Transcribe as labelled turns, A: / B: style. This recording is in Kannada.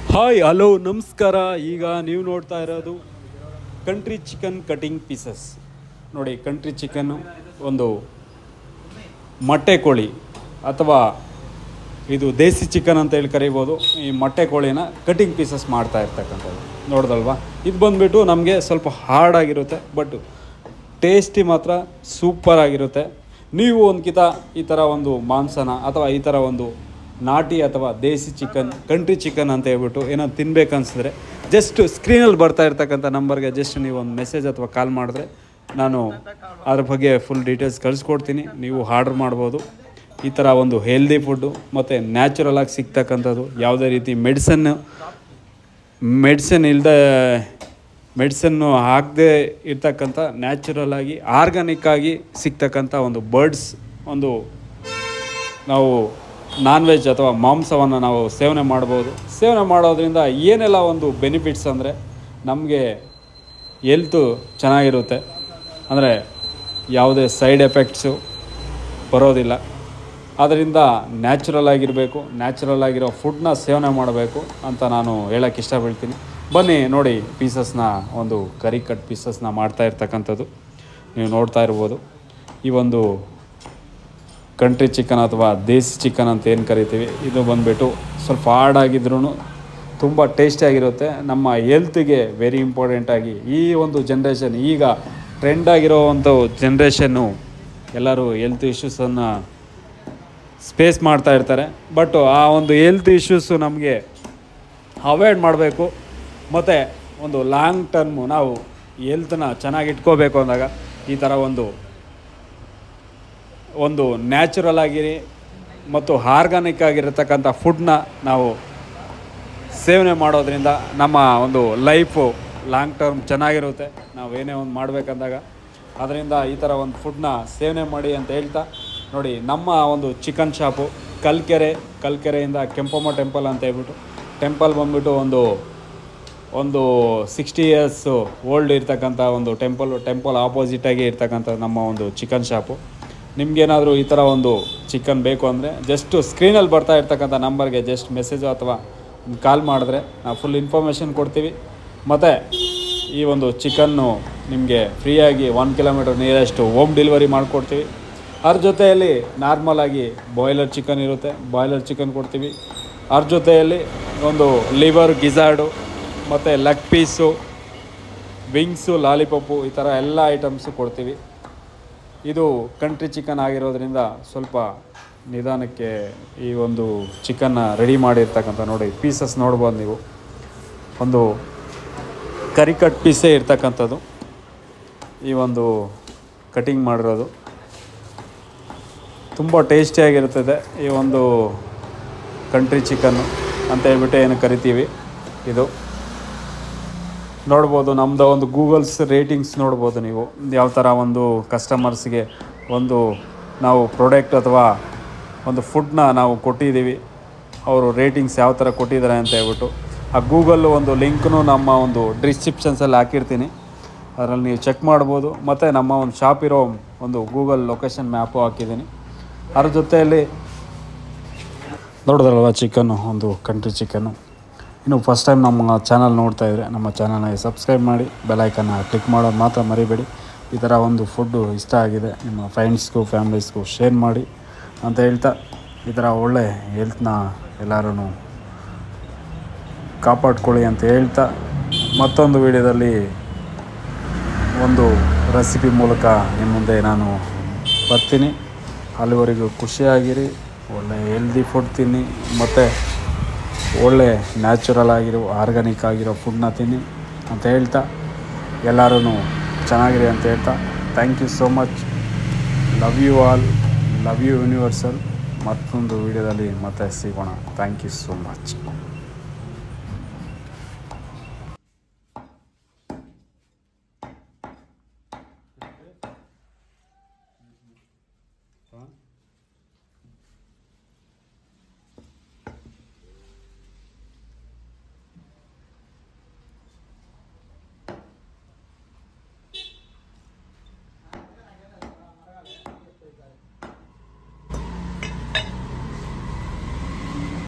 A: ಹಾಯ್ ಹಲೋ ನಮಸ್ಕಾರ ಈಗ ನೀವು ನೋಡ್ತಾ ಇರೋದು ಕಂಟ್ರಿ ಚಿಕನ್ ಕಟಿಂಗ್ ಪೀಸಸ್ ನೋಡಿ ಕಂಟ್ರಿ ಚಿಕನ್ನು ಒಂದು ಮೊಟ್ಟೆ ಕೋಳಿ ಅಥವಾ ಇದು ದೇಸಿ ಚಿಕನ್ ಅಂತ ಹೇಳಿ ಕರಿಬೋದು ಈ ಮೊಟ್ಟೆ ಕೋಳಿನ ಕಟಿಂಗ್ ಪೀಸಸ್ ಮಾಡ್ತಾ ಇರ್ತಕ್ಕಂಥದ್ದು ನೋಡ್ದಲ್ವಾ ಇದು ಬಂದುಬಿಟ್ಟು ನಮಗೆ ಸ್ವಲ್ಪ ಹಾರ್ಡ್ ಆಗಿರುತ್ತೆ ಬಟ್ ಟೇಸ್ಟಿ ಮಾತ್ರ ಸೂಪರ್ ಆಗಿರುತ್ತೆ ನೀವು ಒಂದು ಕಿತ ಈ ಥರ ಒಂದು ಮಾಂಸನ ಅಥವಾ ಈ ಥರ ಒಂದು ನಾಟಿ ಅಥವಾ ದೇಸಿ ಚಿಕನ್ ಕಂಟ್ರಿ ಚಿಕನ್ ಅಂತ ಹೇಳ್ಬಿಟ್ಟು ಏನೋ ತಿನ್ಬೇಕನ್ಸಿದ್ರೆ ಜಸ್ಟ್ ಸ್ಕ್ರೀನಲ್ಲಿ ಬರ್ತಾ ಇರ್ತಕ್ಕಂಥ ನಂಬರ್ಗೆ ಜಸ್ಟ್ ನೀವು ಒಂದು ಮೆಸೇಜ್ ಅಥವಾ ಕಾಲ್ ಮಾಡಿದ್ರೆ ನಾನು ಅದ್ರ ಬಗ್ಗೆ ಫುಲ್ ಡೀಟೇಲ್ಸ್ ಕಳಿಸ್ಕೊಡ್ತೀನಿ ನೀವು ಆರ್ಡ್ರ್ ಮಾಡ್ಬೋದು ಈ ಥರ ಒಂದು ಹೆಲ್ದಿ ಫುಡ್ಡು ಮತ್ತು ನ್ಯಾಚುರಲ್ ಆಗಿ ಸಿಗ್ತಕ್ಕಂಥದ್ದು ಯಾವುದೇ ರೀತಿ ಮೆಡಿಸನ್ನು ಮೆಡಿಸಿನ್ ಇಲ್ಲದೆ ಮೆಡಿಸನ್ನು ಹಾಕದೆ ಇರ್ತಕ್ಕಂಥ ನ್ಯಾಚುರಲ್ ಆಗಿ ಆರ್ಗಾನಿಕ್ ಆಗಿ ಸಿಗ್ತಕ್ಕಂಥ ಒಂದು ಬರ್ಡ್ಸ್ ಒಂದು ನಾವು ನಾನ್ ವೆಜ್ ಅಥವಾ ಮಾಂಸವನ್ನು ನಾವು ಸೇವನೆ ಮಾಡ್ಬೋದು ಸೇವನೆ ಮಾಡೋದ್ರಿಂದ ಏನೆಲ್ಲ ಒಂದು ಬೆನಿಫಿಟ್ಸ್ ಅಂದರೆ ನಮಗೆ ಎಲ್ತು ಚೆನ್ನಾಗಿರುತ್ತೆ ಅಂದರೆ ಯಾವುದೇ ಸೈಡ್ ಎಫೆಕ್ಟ್ಸು ಬರೋದಿಲ್ಲ ಅದರಿಂದ ನ್ಯಾಚುರಲ್ ಆಗಿರಬೇಕು ನ್ಯಾಚುರಲ್ ಆಗಿರೋ ಫುಡ್ನ ಸೇವನೆ ಮಾಡಬೇಕು ಅಂತ ನಾನು ಹೇಳೋಕ್ಕೆ ಇಷ್ಟಪಡ್ತೀನಿ ಬನ್ನಿ ನೋಡಿ ಪೀಸಸ್ನ ಒಂದು ಕರಿ ಕಟ್ ಪೀಸಸ್ನ ಮಾಡ್ತಾ ಇರ್ತಕ್ಕಂಥದ್ದು ನೀವು ನೋಡ್ತಾ ಇರ್ಬೋದು ಈ ಒಂದು ಕಂಟ್ರಿ ಚಿಕನ್ ಅಥವಾ ದೇಸಿ ಚಿಕನ್ ಅಂತ ಏನು ಕರಿತೀವಿ ಇದು ಬಂದುಬಿಟ್ಟು ಸ್ವಲ್ಪ ಹಾರ್ಡ್ ಆಗಿದ್ರೂ ತುಂಬ ಟೇಸ್ಟಿಯಾಗಿರುತ್ತೆ ನಮ್ಮ ಹೆಲ್ತಿಗೆ ವೆರಿ ಇಂಪಾರ್ಟೆಂಟಾಗಿ ಈ ಒಂದು ಜನ್ರೇಷನ್ ಈಗ ಟ್ರೆಂಡ್ ಆಗಿರೋ ಒಂದು ಜನ್ರೇಷನ್ನು ಎಲ್ಲರೂ ಹೆಲ್ತ್ ಇಶ್ಯೂಸನ್ನು ಸ್ಪೇಸ್ ಮಾಡ್ತಾ ಇರ್ತಾರೆ ಬಟ್ ಆ ಒಂದು ಹೆಲ್ತ್ ಇಶ್ಯೂಸು ನಮಗೆ ಅವಾಯ್ಡ್ ಮಾಡಬೇಕು ಮತ್ತು ಒಂದು ಲಾಂಗ್ ಟರ್ಮು ನಾವು ಹೆಲ್ತನ್ನ ಚೆನ್ನಾಗಿ ಇಟ್ಕೋಬೇಕು ಅಂದಾಗ ಈ ಥರ ಒಂದು ಒಂದು ನ್ಯಾಚುರಲ್ ಆಗಿರಿ ಮತ್ತು ಆರ್ಗಾನಿಕ್ ಆಗಿರತಕ್ಕಂಥ ಫುಡ್ನ ನಾವು ಸೇವನೆ ಮಾಡೋದ್ರಿಂದ ನಮ್ಮ ಒಂದು ಲೈಫು ಲಾಂಗ್ ಟರ್ಮ್ ಚೆನ್ನಾಗಿರುತ್ತೆ ನಾವು ಏನೇ ಒಂದು ಮಾಡಬೇಕಂದಾಗ ಅದರಿಂದ ಈ ಥರ ಒಂದು ಫುಡ್ನ ಸೇವನೆ ಮಾಡಿ ಅಂತ ಹೇಳ್ತಾ ನೋಡಿ ನಮ್ಮ ಒಂದು ಚಿಕನ್ ಶಾಪು ಕಲ್ಕೆರೆ ಕಲ್ಕೆರೆಯಿಂದ ಕೆಂಪಮ್ಮ ಟೆಂಪಲ್ ಅಂತ ಹೇಳ್ಬಿಟ್ಟು ಟೆಂಪಲ್ ಬಂದ್ಬಿಟ್ಟು ಒಂದು ಒಂದು ಸಿಕ್ಸ್ಟಿ ಇಯರ್ಸು ಓಲ್ಡ್ ಇರ್ತಕ್ಕಂಥ ಒಂದು ಟೆಂಪಲ್ ಟೆಂಪಲ್ ಆಪೋಸಿಟಾಗಿ ಇರ್ತಕ್ಕಂಥ ನಮ್ಮ ಒಂದು ಚಿಕನ್ ಶಾಪು ನಿಮ್ಗೇನಾದರೂ ಈ ಥರ ಒಂದು ಚಿಕನ್ ಬೇಕು ಅಂದರೆ ಜಸ್ಟ್ ಸ್ಕ್ರೀನಲ್ಲಿ ಬರ್ತಾ ಇರ್ತಕ್ಕಂಥ ನಂಬರ್ಗೆ ಜಸ್ಟ್ ಮೆಸೇಜು ಅಥವಾ ಕಾಲ್ ಮಾಡಿದ್ರೆ ನಾವು ಫುಲ್ ಇನ್ಫಾರ್ಮೇಷನ್ ಕೊಡ್ತೀವಿ ಮತ್ತು ಈ ಒಂದು ಚಿಕನ್ನು ನಿಮಗೆ ಫ್ರೀಯಾಗಿ one kilometre nearest home delivery ಮಾಡಿಕೊಡ್ತೀವಿ ಅದ್ರ ಜೊತೆಯಲ್ಲಿ ನಾರ್ಮಲ್ ಆಗಿ ಬಾಯ್ಲರ್ ಚಿಕನ್ ಇರುತ್ತೆ ಬಾಯ್ಲರ್ ಚಿಕನ್ ಕೊಡ್ತೀವಿ ಅದ್ರ ಜೊತೆಯಲ್ಲಿ ಒಂದು ಲಿವರ್ ಗಿಜಾರ್ಡು ಮತ್ತು ಲೆಗ್ ಪೀಸು ವಿಂಗ್ಸು ಲಾಲಿಪಾಪು ಈ ಥರ ಎಲ್ಲ ಐಟಮ್ಸು ಕೊಡ್ತೀವಿ ಇದು ಕಂಟ್ರಿ ಚಿಕನ್ ಆಗಿರೋದ್ರಿಂದ ಸ್ವಲ್ಪ ನಿಧಾನಕ್ಕೆ ಈ ಒಂದು ಚಿಕನ್ನ ರೆಡಿ ಮಾಡಿರ್ತಕ್ಕಂಥ ನೋಡಿ ಪೀಸಸ್ ನೋಡ್ಬೋದು ನೀವು ಒಂದು ಕರಿ ಕಟ್ ಪೀಸೇ ಇರ್ತಕ್ಕಂಥದ್ದು ಈ ಒಂದು ಕಟಿಂಗ್ ಮಾಡಿರೋದು ತುಂಬ ಟೇಸ್ಟಿಯಾಗಿರ್ತದೆ ಈ ಒಂದು ಕಂಟ್ರಿ ಚಿಕನ್ನು ಅಂತ ಹೇಳ್ಬಿಟ್ಟು ಏನು ಕರಿತೀವಿ ಇದು ನೋಡ್ಬೋದು ನಮ್ಮದು ಒಂದು ಗೂಗಲ್ಸ್ ರೇಟಿಂಗ್ಸ್ ನೋಡ್ಬೋದು ನೀವು ಯಾವ ಥರ ಒಂದು ಕಸ್ಟಮರ್ಸ್ಗೆ ಒಂದು ನಾವು ಪ್ರಾಡಕ್ಟ್ ಅಥವಾ ಒಂದು ಫುಡ್ನ ನಾವು ಕೊಟ್ಟಿದ್ದೀವಿ ಅವರು ರೇಟಿಂಗ್ಸ್ ಯಾವ ಥರ ಕೊಟ್ಟಿದ್ದಾರೆ ಅಂತ ಹೇಳ್ಬಿಟ್ಟು ಆ ಗೂಗಲ್ ಒಂದು ಲಿಂಕ್ನು ನಮ್ಮ ಒಂದು ಡಿಸ್ಕ್ರಿಪ್ಷನ್ಸಲ್ಲಿ ಹಾಕಿರ್ತೀನಿ ಅದರಲ್ಲಿ ನೀವು ಚೆಕ್ ಮಾಡ್ಬೋದು ಮತ್ತು ನಮ್ಮ ಒಂದು ಶಾಪ್ ಇರೋ ಒಂದು ಗೂಗಲ್ ಲೊಕೇಶನ್ ಮ್ಯಾಪು ಹಾಕಿದ್ದೀನಿ ಅದ್ರ ಜೊತೆಯಲ್ಲಿ ನೋಡಿದ್ರಲ್ವ ಚಿಕನ್ನು ಒಂದು ಕಂಟ್ರಿ ಚಿಕನ್ನು ಇನ್ನು ಫಸ್ಟ್ ಟೈಮ್ ನಮ್ಮ ಚಾನಲ್ ನೋಡ್ತಾ ಇದ್ದರೆ ನಮ್ಮ ಚಾನಲ್ನ ಸಬ್ಸ್ಕ್ರೈಬ್ ಮಾಡಿ ಬೆಲೈಕನ್ನ ಕ್ಲಿಕ್ ಮಾಡೋದು ಮಾತ್ರ ಮರಿಬೇಡಿ ಈ ಥರ ಒಂದು ಫುಡ್ಡು ಇಷ್ಟ ಆಗಿದೆ ನಿಮ್ಮ ಫ್ರೆಂಡ್ಸ್ಗೂ ಫ್ಯಾಮ್ಲೀಸ್ಗೂ ಶೇರ್ ಮಾಡಿ ಅಂತ ಹೇಳ್ತಾ ಈ ಥರ ಒಳ್ಳೆ ಹೆಲ್ತ್ನ ಎಲ್ಲರೂ ಕಾಪಾಡ್ಕೊಳ್ಳಿ ಅಂತ ಹೇಳ್ತಾ ಮತ್ತೊಂದು ವಿಡಿಯೋದಲ್ಲಿ ಒಂದು ರೆಸಿಪಿ ಮೂಲಕ ನಿಮ್ಮ ಮುಂದೆ ನಾನು ಬರ್ತೀನಿ ಅಲ್ಲಿವರೆಗೂ ಖುಷಿಯಾಗಿರಿ ಒಳ್ಳೆ ಹೆಲ್ದಿ ಫುಡ್ ತಿನ್ನಿ ಮತ್ತು ಒಳ್ಳೆ ನ್ಯಾಚುರಲ್ ಆಗಿರೋ ಆರ್ಗ್ಯಾನಿಕ್ ಆಗಿರೋ ಫುಡ್ನ ತಿನ್ನಿ ಅಂತ ಹೇಳ್ತಾ ಎಲ್ಲರೂ ಚೆನ್ನಾಗಿರಿ ಅಂತ ಹೇಳ್ತಾ thank you so much love you all love you universal ಮತ್ತೊಂದು ವಿಡಿಯೋದಲ್ಲಿ ಮತ್ತೆ ಸಿಗೋಣ ಥ್ಯಾಂಕ್ ಯು ಸೋ ಮಚ್